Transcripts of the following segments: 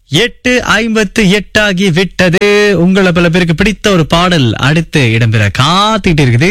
எட்டு ஐம்பத்து எட்டாகி விட்டது உங்களை பல பேருக்கு பிடித்த ஒரு பாடல் அடுத்து இடம்பெற காத்துட்டு இருக்குது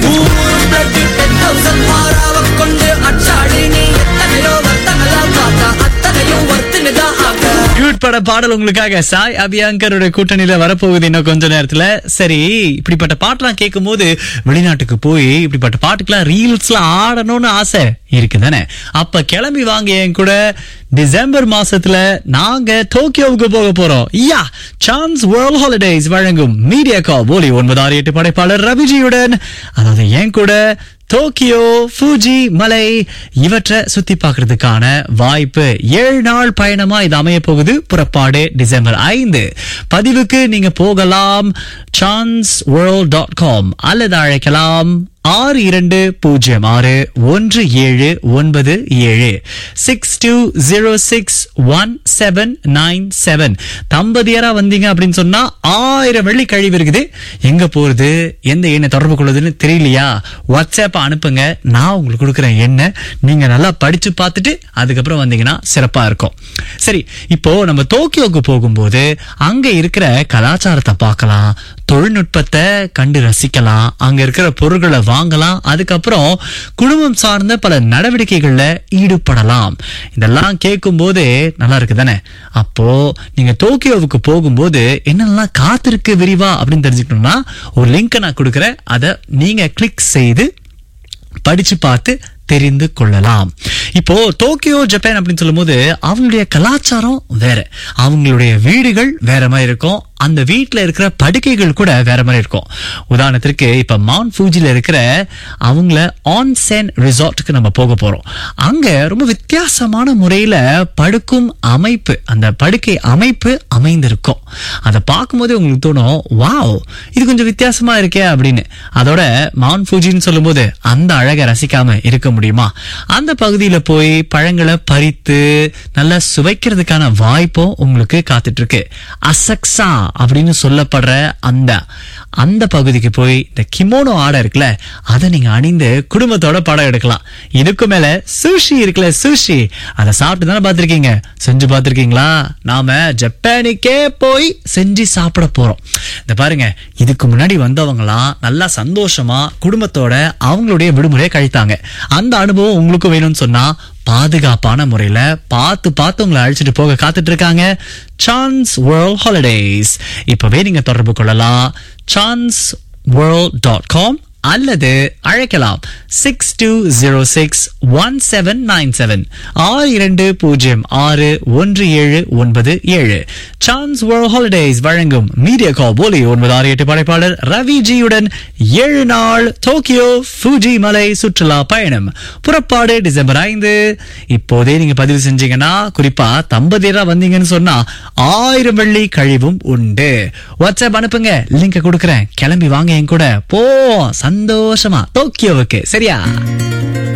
கியூட் பட பாடல் உங்களுக்காக சாய் அபியாங்கரோட கூட்டணியில வரப்போகுது இன்னும் கொஞ்ச நேரத்துல சரி இப்படிப்பட்ட பாட்டெல்லாம் கேட்கும் போது வெளிநாட்டுக்கு போய் இப்படிப்பட்ட பாட்டுக்கெல்லாம் ரீல்ஸ்லாம் ஆடணும்னு ஆசை இருக்கு தானே அப்ப கிளம்பி வாங்க என் கூட டிசம்பர் மாசத்துல நாங்க டோக்கியோவுக்கு போக போறோம் யா சான்ஸ் வேர்ல்ட் ஹாலிடேஸ் வழங்கும் மீடியா கா போலி ஒன்பது ஆறு எட்டு படைப்பாளர் ரவிஜியுடன் அதாவது என் கூட டோக்கியோ ஃபூஜி மலை இவற்றை சுத்தி பார்க்கிறதுக்கான வாய்ப்பு ஏழு நாள் பயணமா இது அமைய போகுது புறப்பாடு டிசம்பர் ஐந்து பதிவுக்கு நீங்க போகலாம் சான்ஸ் வேர்ல்ட் டாட் காம் அல்லது அழைக்கலாம் ஆறு இரண்டு பூஜ்ஜியம் ஆறு ஒன்று ஏழு ஒன்பது ஏழு six two zero six one seven nine seven தம்பதியரா வந்தீங்க அப்படின்னு சொன்னா ஆயிரம் வெள்ளி கழிவு இருக்குது எங்க போறது எந்த எண்ணை தொடர்பு கொள்வதுன்னு தெரியலையா வாட்ஸ்அப் அனுப்புங்க நான் உங்களுக்கு கொடுக்குறேன் எண்ணை நீங்க நல்லா படிச்சு பார்த்துட்டு அதுக்கப்புறம் வந்தீங்கன்னா சிறப்பா இருக்கும் சரி இப்போ நம்ம டோக்கியோக்கு போகும்போது அங்க இருக்கிற கலாச்சாரத்தை பார்க்கலாம் தொழில்நுட்பத்தை கண்டு ரசிக்கலாம் அங்க இருக்கிற பொருட்களை வாங்கலாம் அதுக்கப்புறம் குடும்பம் சார்ந்த பல நடவடிக்கைகள்ல ஈடுபடலாம் இதெல்லாம் கேட்கும் போது நல்லா இருக்கு தானே அப்போ நீங்க டோக்கியோவுக்கு போகும்போது என்னெல்லாம் காத்திருக்கு விரிவா அப்படின்னு தெரிஞ்சுக்கணும்னா ஒரு லிங்கை நான் கொடுக்குறேன் அதை நீங்க கிளிக் செய்து படிச்சு பார்த்து தெரிந்து கொள்ளலாம் இப்போ டோக்கியோ ஜப்பான் அப்படின்னு சொல்லும்போது அவங்களுடைய கலாச்சாரம் வேற அவங்களுடைய வீடுகள் வேற மாதிரி இருக்கும் அந்த வீட்டுல இருக்கிற படுக்கைகள் கூட வேற மாதிரி இருக்கும் உதாரணத்திற்கு இப்ப மவுண்ட் ஃபூஜில இருக்கிற அவங்கள ஆன்சென் ரிசார்ட்டுக்கு நம்ம போக போறோம் அங்க ரொம்ப வித்தியாசமான முறையில படுக்கும் அமைப்பு அந்த படுக்கை அமைப்பு அமைந்திருக்கும் அதை பார்க்கும்போது உங்களுக்கு தோணும் வாவ் இது கொஞ்சம் வித்தியாசமா இருக்கே அப்படின்னு அதோட மவுண்ட் ஃபூஜின்னு சொல்லும்போது அந்த அழகை ரசிக்காம இருக்க முடியுமா அந்த பகுதியில போய் பழங்களை பறித்து நல்லா சுவைக்கிறதுக்கான வாய்ப்பும் உங்களுக்கு காத்துட்டு இருக்கு அசக்ஸா அப்படின்னு சொல்லப்படுற அந்த அந்த பகுதிக்கு போய் இந்த கிமோனோ ஆடை இருக்குல்ல அதை நீங்க அணிந்து குடும்பத்தோட படம் எடுக்கலாம் இதுக்கு மேல சூஷி இருக்குல்ல சூஷி அதை சாப்பிட்டு தானே பார்த்திருக்கீங்க செஞ்சு பார்த்திருக்கீங்களா நாம ஜப்பானுக்கே போய் செஞ்சு சாப்பிட போறோம் இந்த பாருங்க இதுக்கு முன்னாடி வந்தவங்களாம் நல்லா சந்தோஷமா குடும்பத்தோட அவங்களுடைய விடுமுறையை கழித்தாங்க அந்த அனுபவம் உங்களுக்கு வேணும்னு சொன்னா பாதுகாப்பான முறையில பார்த்து பார்த்து உங்களை அழைச்சிட்டு போக காத்துட்டு இருக்காங்க சான்ஸ் வேர்ல்ட் ஹாலிடேஸ் இப்பவே நீங்க தொடர்பு கொள்ளலாம் சான்ஸ் வேர்ல்ட் டாட் காம் அல்லது அழைக்கலாம் six two zero six one seven nine seven ஆறு இரண்டு பூஜ்ஜியம் ஆறு ஒன்று ஏழு ஒன்பது ஏழு சான்ஸ் வேர்ல்ட் ஹாலிடேஸ் வழங்கும் மீடியா கா போலி ஒன்பது ஆறு எட்டு படைப்பாளர் ரவி ஜியுடன் ஏழு நாள் டோக்கியோ ஃபூஜி மலை சுற்றுலா பயணம் புறப்பாடு டிசம்பர் ஐந்து இப்போதே நீங்க பதிவு செஞ்சீங்கன்னா குறிப்பா தம்பதியரா வந்தீங்கன்னு சொன்னா ஆயிரம் வெள்ளி கழிவும் உண்டு வாட்ஸ்அப் அனுப்புங்க லிங்க கொடுக்குறேன் கிளம்பி வாங்க என் கூட போ சந்தோஷமா டோக்கியோவுக்கு சரியா